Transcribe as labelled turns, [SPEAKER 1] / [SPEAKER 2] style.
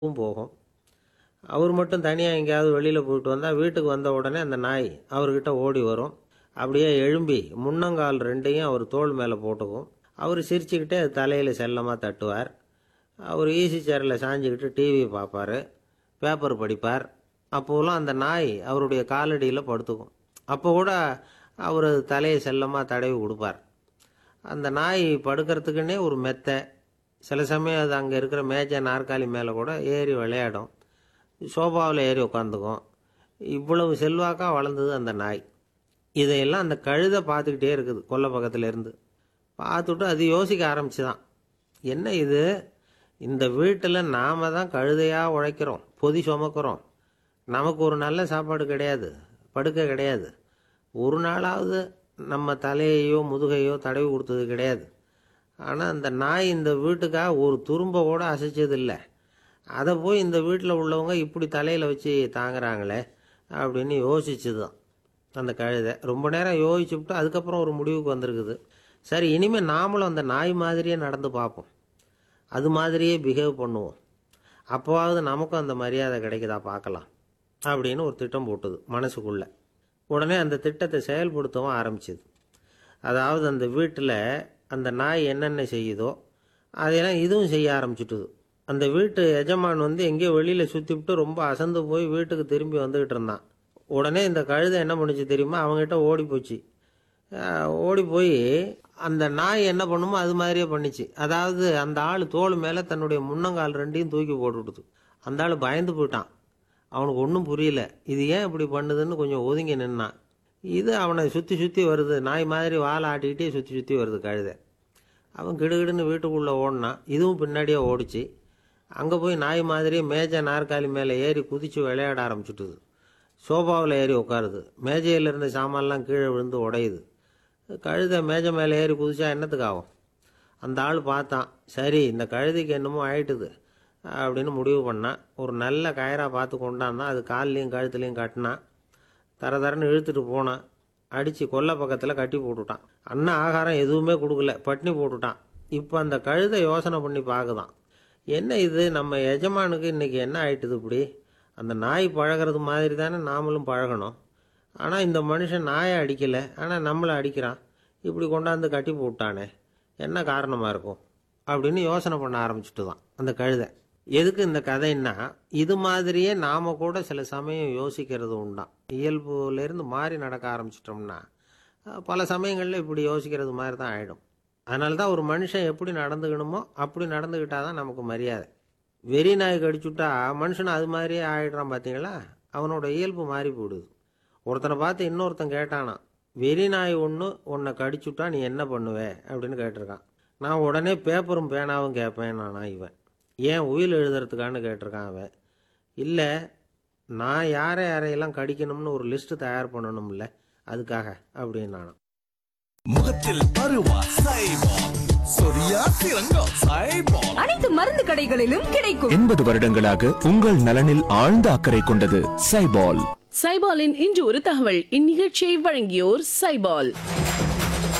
[SPEAKER 1] வும் போகும் அவர் மட்டும் தனியாக எங்கேயாவது வெளியில் போயிட்டு வந்தால் வீட்டுக்கு வந்த உடனே அந்த நாய் அவர்கிட்ட ஓடி வரும் அப்படியே எழும்பி முன்னங்கால் ரெண்டையும் அவர் தோள் மேலே போட்டுக்கும் அவர் சிரிச்சுக்கிட்டே அது தலையில் செல்லமாக தட்டுவார் அவர் ஈசி சேரில் சாஞ்சிக்கிட்டு டிவி பார்ப்பார் பேப்பர் படிப்பார் அப்போலாம் அந்த நாய் அவருடைய காலடியில் படுத்துக்கும் அப்போ கூட அவர் அது தலையை செல்லமாக தடவி கொடுப்பார் அந்த நாய் படுக்கிறதுக்குன்னே ஒரு மெத்தை சில சமயம் அது அங்கே இருக்கிற மேஜை நாற்காலி மேலே கூட ஏறி விளையாடும் சோஃபாவில் ஏறி உட்காந்துக்கும் இவ்வளவு செல்வாக்காக வளர்ந்தது அந்த நாய் இதையெல்லாம் அந்த கழுதை பார்த்துக்கிட்டே இருக்குது கொல்லை பக்கத்துல இருந்து பார்த்துட்டு அது யோசிக்க ஆரம்பிச்சு தான் என்ன இது இந்த வீட்டில் நாம தான் கழுதையாக உழைக்கிறோம் பொதி சுமக்கிறோம் நமக்கு ஒரு நல்ல சாப்பாடு கிடையாது படுக்கை கிடையாது ஒரு நாளாவது நம்ம தலையையோ முதுகையோ தடவி கொடுத்தது கிடையாது ஆனால் அந்த நாய் இந்த வீட்டுக்காக ஒரு துரும்ப கூட அசைச்சதில்லை அதை போய் இந்த வீட்டில் உள்ளவங்க இப்படி தலையில் வச்சு தாங்குறாங்களே அப்படின்னு யோசிச்சுது தான் அந்த கழுதை ரொம்ப நேரம் யோசிச்சுவிட்டு அதுக்கப்புறம் ஒரு முடிவுக்கு வந்திருக்குது சரி இனிமேல் நாமளும் அந்த நாய் மாதிரியே நடந்து பார்ப்போம் அது மாதிரியே பிஹேவ் பண்ணுவோம் அப்போவாவது நமக்கும் அந்த மரியாதை கிடைக்குதா பார்க்கலாம் அப்படின்னு ஒரு திட்டம் போட்டுது மனசுக்குள்ள உடனே அந்த திட்டத்தை செயல்படுத்தவும் ஆரம்பிச்சுது அதாவது அந்த வீட்டில் அந்த நாய் என்னென்ன செய்யுதோ அதையெல்லாம் இதுவும் செய்ய ஆரம்பிச்சுட்டுது அந்த வீட்டு எஜமான் வந்து எங்கேயோ வெளியில் சுற்றிவிட்டு ரொம்ப அசந்து போய் வீட்டுக்கு திரும்பி வந்துக்கிட்டு இருந்தான் உடனே இந்த கழுதை என்ன பண்ணுச்சு தெரியுமா அவங்ககிட்ட ஓடி போச்சு ஆஹ் ஓடி போய் அந்த நாய் என்ன பண்ணுமோ அது மாதிரியே பண்ணிச்சு அதாவது அந்த ஆள் தோள் மேலே தன்னுடைய முன்னங்கால் ரெண்டையும் தூக்கி போட்டுவிடுது அந்த ஆள் பயந்து போயிட்டான் அவனுக்கு ஒன்றும் புரியல இது ஏன் இப்படி பண்ணுதுன்னு கொஞ்சம் ஒதுங்கி நின்னான் இது அவனை சுற்றி சுற்றி வருது நாய் மாதிரி வாழை ஆட்டிக்கிட்டே சுற்றி சுற்றி வருது கழுதை அவன் கிடுகிடுன்னு வீட்டுக்குள்ளே ஓடினான் இதுவும் பின்னாடியே ஓடிச்சு அங்கே போய் நாய் மாதிரியே மேஜை நாற்காலி மேலே ஏறி குதித்து விளையாட ஆரம்பிச்சுட்டுது சோஃபாவில் ஏறி உட்காருது மேஜையில் இருந்த சாமான்லாம் கீழே விழுந்து உடையுது கழுதை மேஜை மேலே ஏறி குதிச்சா என்னத்துக்கு ஆகும் அந்த ஆள் பார்த்தான் சரி இந்த கழுதைக்கு என்னமோ ஆயிட்டுது அப்படின்னு முடிவு பண்ணான் ஒரு நல்ல கயரா பார்த்து கொண்டாந்தான் அது கால்லையும் கழுத்துலையும் கட்டினான் தர தரன்னு இழுத்துட்டு போனான் அடித்து கொல்லை பக்கத்தில் கட்டி போட்டுட்டான் அண்ணன் ஆகாரம் எதுவுமே கொடுக்கல பட்னி போட்டுட்டான் இப்போ அந்த கழுதை யோசனை பண்ணி பார்க்குதான் என்ன இது நம்ம எஜமானுக்கு இன்னைக்கு என்ன ஆயிட்டுது இப்படி அந்த நாய் பழகிறது மாதிரி தானே நாமளும் பழகணும் ஆனால் இந்த மனுஷன் நாயை அடிக்கலை ஆனால் நம்மளை அடிக்கிறான் இப்படி கொண்டாந்து கட்டி போட்டானே என்ன காரணமாக இருக்கும் அப்படின்னு யோசனை பண்ண ஆரம்பிச்சுட்டு தான் அந்த கழுதை எதுக்கு இந்த கதைன்னா இது மாதிரியே நாம கூட சில சமயம் யோசிக்கிறது உண்டாம் இயல்புலேருந்து மாறி நடக்க ஆரம்பிச்சிட்டோம்னா அஹ், பல சமயங்களில் இப்படி யோசிக்கிறது மாதிரி தான் ஆகிடும் அதனால தான் ஒரு மனுஷன் எப்படி நடந்துக்கணுமோ அப்படி நடந்துக்கிட்டால் தான் நமக்கு மரியாதை வெறி நாய் கடிச்சுட்டா மனுஷன் அது மாதிரியே ஆயிடுறான் பார்த்தீங்களா அவனோட இயல்பு மாறி போயிடுது ஒருத்தனை பார்த்து இன்னொருத்தன் கேட்டானான் வெறி நாய் ஒன்று உன்னை கடிச்சுட்டா நீ என்ன பண்ணுவே அப்படின்னு கேட்டிருக்கான் நான் உடனே பேப்பரும் பேனாவும் கேட்பேன் நானா இவன் ஏன் உயில் எழுதுறதுக்கான்னு கேட்டிருக்கான் அவன் இல்லை நான் யாரை யாரையெல்லாம் கடிக்கணும்னு ஒரு லிஸ்ட்டு தயார் பண்ணணும்ல அதுக்காக அப்படின்னு நானும்
[SPEAKER 2] முகத்தில் பருவா சைபால் சொரியா சிறங்கம் சைபால்
[SPEAKER 3] அனைத்து மருந்து கடைகளிலும் கிடைக்கும்
[SPEAKER 4] எண்பது வருடங்களாக உங்கள் நலனில் ஆழ்ந்த அக்கறை கொண்டது சைபால்
[SPEAKER 5] சைபாலின் இன்று ஒரு தகவல் இந்நிகழ்ச்சியை வழங்கியோர் சைபால்